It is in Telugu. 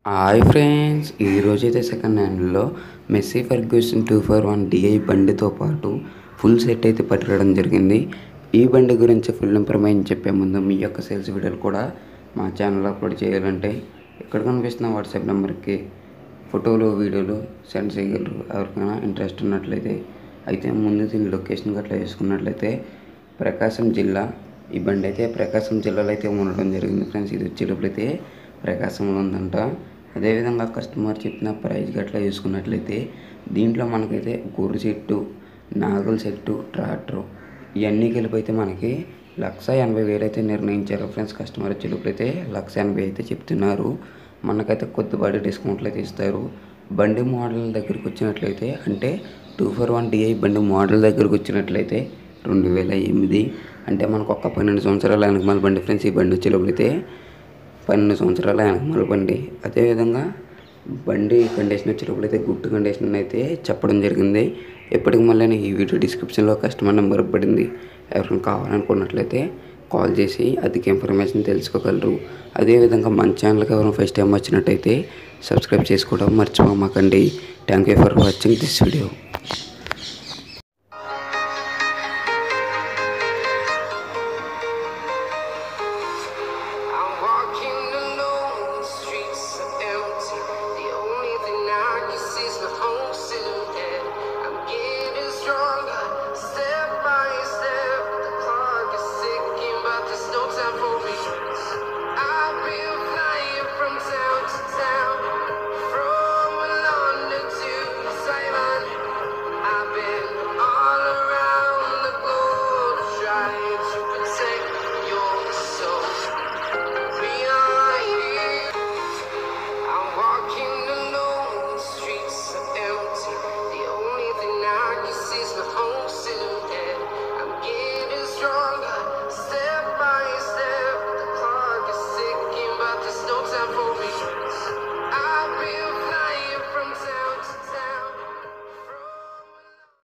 హాయ్ ఫ్రెండ్స్ ఈరోజు అయితే సెకండ్ హ్యాండ్లో Massey Ferguson two four one DI బండితో పాటు ఫుల్ సెట్ అయితే పట్టుకోవడం జరిగింది ఈ బండి గురించి ఫుల్ ఇన్ఫర్మేషన్ చెప్పే ముందు మీ యొక్క సేల్స్ వీడియోలు కూడా మా ఛానల్లో అప్లోడ్ చేయాలంటే ఇక్కడ కనిపిస్తున్న వాట్సాప్ నెంబర్కి ఫోటోలు వీడియోలు సెండ్ చేయగలరు ఎవరికైనా ఇంట్రెస్ట్ ఉన్నట్లయితే అయితే ముందు దీని లొకేషన్ గట్లా వేసుకున్నట్లయితే ప్రకాశం జిల్లా ఈ బండి అయితే ప్రకాశం జిల్లాలో అయితే ఉండడం జరిగింది ఫ్రెండ్స్ ఇది వచ్చేటప్పుడైతే ప్రకాశంలో ఉందంట అదేవిధంగా కస్టమర్ చెప్పిన ప్రైస్ గట్లా చూసుకున్నట్లయితే దీంట్లో మనకైతే గొర్రె చెట్టు నాగుల చెట్టు ట్రాక్టర్ ఇవన్నీ కలిపి అయితే మనకి లక్ష ఎనభై వేలు అయితే నిర్ణయించారు ఫ్రెండ్స్ కస్టమర్ వచ్చేటప్పుడైతే లక్ష ఎనభై అయితే చెప్తున్నారు మనకైతే కొద్దిపాటి డిస్కౌంట్లు అయితే ఇస్తారు బండి మోడల్ దగ్గరికి వచ్చినట్లయితే అంటే టూ ఫోర్ వన్ డిఐ బండి మోడల్ దగ్గరికి వచ్చినట్లయితే రెండు వేల ఎనిమిది అంటే మనకు ఒక పన్నెండు సంవత్సరాల వెనకమాల బండి ఫ్రెండ్స్ ఈ బండి వచ్చేటప్పుడైతే పన్నెండు సంవత్సరాల వెనకమాల బండి అదేవిధంగా బండి కండిషన్ వచ్చేటప్పుడైతే గుడ్ కండిషన్ అయితే చెప్పడం జరిగింది ఎప్పటికి మళ్ళీ ఈ వీడియో డిస్క్రిప్షన్లో కస్టమర్ నెంబర్ పడింది ఎవరైనా కావాలనుకున్నట్లయితే కాల్ చేసి అధిక ఇన్ఫర్మేషన్ తెలుసుకోగలరు అదేవిధంగా మన ఛానల్కి ఎవరైనా ఫస్ట్ టైం వచ్చినట్టయితే సబ్స్క్రైబ్ చేసుకోవడం మర్చిపోమాకండి thank you for watching this video